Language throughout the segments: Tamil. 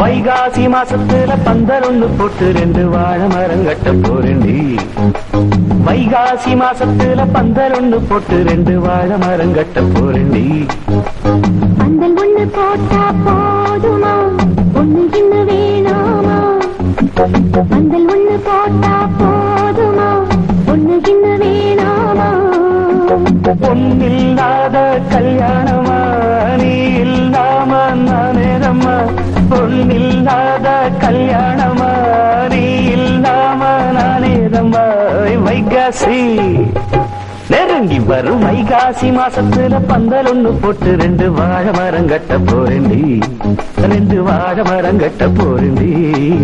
வைகாசி மாசத்துல பந்தல் ஒண்ணு போட்டு ரெண்டு வாழை மரம் கட்ட போறேன்டி வைகாசி மாசத்துல பந்தல் ஒண்ணு போட்டு ரெண்டு வாழை மரம் கட்ட போறேன்டி பந்தல் ஒண்ணு போட்டா போதுமா ஒண்ணு இன்னும் வேணாமா பந்தல் ஒண்ணு போட்டா போதுமா ஒண்ணு இன்னும் வேணாமா பொன்னில்லாத கல்யாணமா நீ இல்லாம நானேதம்மா பொன்னில்லாத கல்யாணமா நீ இல்லாம நானேதம்மா வைகாசி நெருங்கி வரும் வைகாசி மாசத்துல பந்தல் ஒண்ணு போட்டு ரெண்டு வாழை மரம் கட்ட போறேன்டி ரெண்டு வாழை மரம் கட்ட போறேன்டி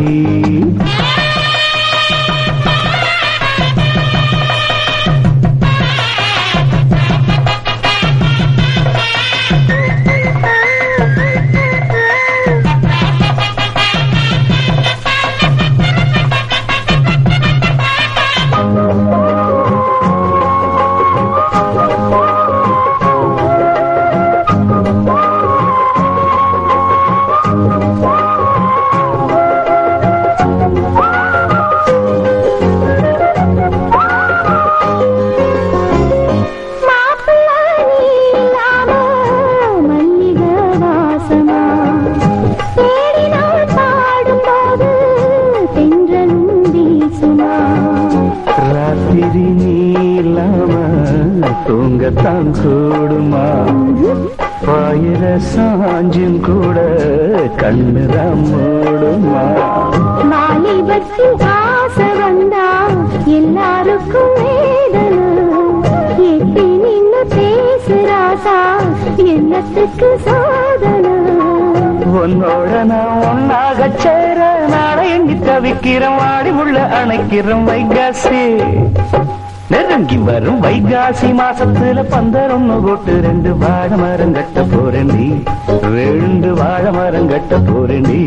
மாப்பிள்ளை நீ இல்லாம மல்லிகை வாசமா தேடி நான் பாடும்போது தென்றலும் வீசுமா ராத்திரி நீ இல்லாம தூங்கத்தான் கூடுமா பாயிர சாஞ்சும் கூட கண்ணுதான் மூடுமா வாலிபத்தில் ஆசை வந்தா எல்லாருக்கும் வேதனை எட்டி நின்னு பேசுறாசா என்னத்துக்கு சோதனை உன்னோட நான் ஒன்னாக சேர நாளை எங்கி தவிக்கிறோம் வாடி உள்ள அணைக்கிறோம் வைகாசி நெருங்கி வரும் வைகாசி மாசத்துல பந்தர் ஒண்ணு போட்டு ரெண்டு வாழை மரம் கட்ட போறேன்டி ரெண்டு வாழை மரம் கட்ட போறேன்டி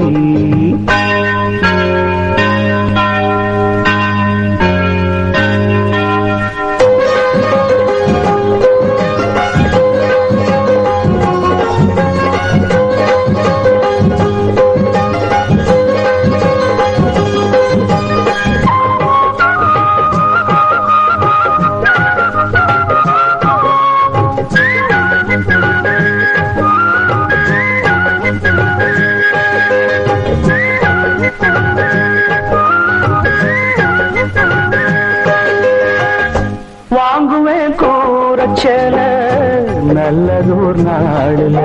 வாங்குவேன் கூறச்சேல நல்லதோர் நாடுல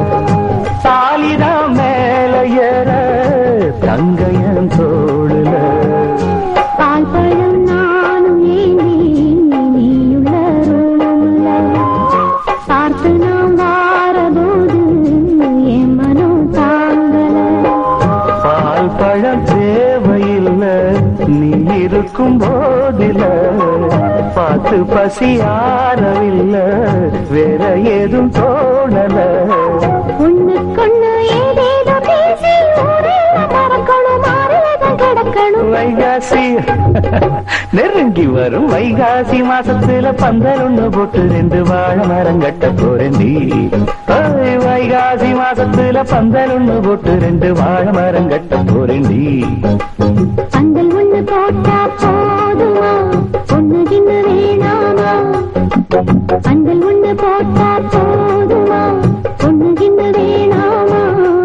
தாலிதான் மேல ஏற தங்கையன் தோடுல பால் பழம் நானும் ஏந்தி நீயுள்ள ரோணமுள்ள பார்த்து நாம் வாரபோது என் மனம் தாங்கல பால் பழம் தேவையில்லை நீ இருக்கும் போதில பார்த்து பசி ஆறவில்லை வேற ஏதும் தோணல ஒண்ணுக்கொண்ணு ஏதேதோ பேசி ஊரெல்லாம் மறக்கணும் மாறியதான் கிடக்கணும் வைகாசி நெருங்கி வரும் வைகாசி மாசத்துல பந்தல் ஒண்ணு போட்டு ரெண்டு வாழை மரம் கட்ட போறேன்டி ஓய், வைகாசி மாசத்துல பந்தல் ஒண்ணு போட்டு ரெண்டு வாழை மரம் கட்ட போறேன்டி பந்தல் ஒண்ணு போட்டா போதுமா ஒண்ணு கிண்ணு வேணாமா பந்தல் ஒண்ணு போட்டா போதுமா ஒண்ணு கிண்ணு வேணாமா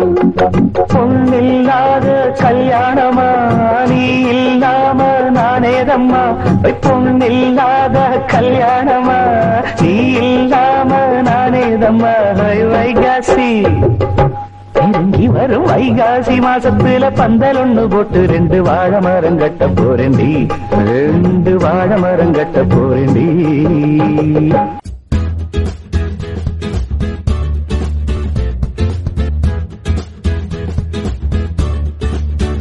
பொண்ணில்லாத கல்யாணமா நீ இல்லாம நானேதம்மா ஓய், பொண்ணில்லாத கல்யாணமா நீ இல்லாம நானேதம்மா ஓய், வைகாசி நெருங்கி வரும் வைகாசி மாசத்துல பந்தல் ஒண்ணு போட்டு ரெண்டு வாழை மரம் கட்ட போறேன்டி ரெண்டு வாழை மரம் கட்ட போறேன்டி